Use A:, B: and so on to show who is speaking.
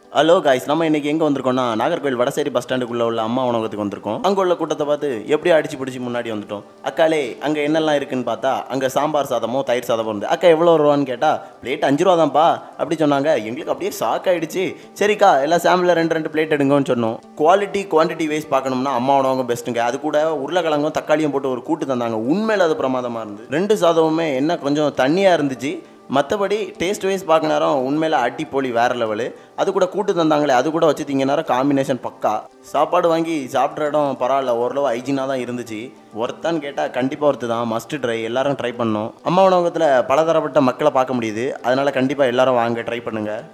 A: hello guys நம்ம இன்னைக்கு எங்கே வந்திருக்கோம்னா நாகர்கோவில் வடசேரி பஸ் ஸ்டாண்டுக்குள்ளே உள்ள அம்மா உணவகத்துக்கு வந்திருக்கோம் அங்கே உள்ள கூட்டத்தை பார்த்து எப்படி அடிச்சு பிடிச்சி முன்னாடி வந்துட்டோம் அக்காலே அங்கே என்னெல்லாம் இருக்குன்னு பார்த்தா அங்கே சாம்பார் சாதமோ தயிர் சாதமோ இருந்து அக்கா எவ்வளோ ரூபான்னு கேட்டால் பிளேட் அஞ்சு ரூபா தான்ப்பா அப்படி சொன்னாங்க எங்களுக்கு அப்படியே ஷாக் ஆயிடுச்சு சரிக்கா எல்லாம் சாம்பிளில் ரெண்டு ரெண்டு பிளேட் எடுங்கன்னு சொன்னோம் குவாலிட்டி குவான்டிட்டி வைஸ் பார்க்கணும்னா அம்மா உணவகம் பெஸ்ட்டுங்க அது கூட உருளைக்கிழங்கும் தக்காளியும் போட்டு ஒரு கூட்டு தந்தாங்க உண்மையில் அது பிரமாதமாக இருந்து ரெண்டு சாதமுமே என்ன கொஞ்சம் தண்ணியாக இருந்துச்சு மற்றபடி டேஸ்ட் வைஸ் பார்க்க நேரம் உண்மையில் அடிப்பொலி வேறு லெவலு அது கூட கூட்டு தந்தாங்களே அது கூட வச்சு திங்க நேரம் காம்பினேஷன் பக்கா சாப்பாடு வாங்கி சாப்பிட்ற இடம் பரவாயில்ல ஓரளவு ஹைஜீனாக தான் இருந்துச்சு ஒருத்தான்னு கேட்டால் கண்டிப்பாக ஒருத்து தான் மஸ்ட் ட்ரை எல்லாரும் ட்ரை பண்ணோம் அம்மா உணவகத்தில் பலதரப்பட்ட மக்களை பார்க்க முடியுது அதனால் கண்டிப்பாக எல்லாரும் வாங்க ட்ரை பண்ணுங்கள்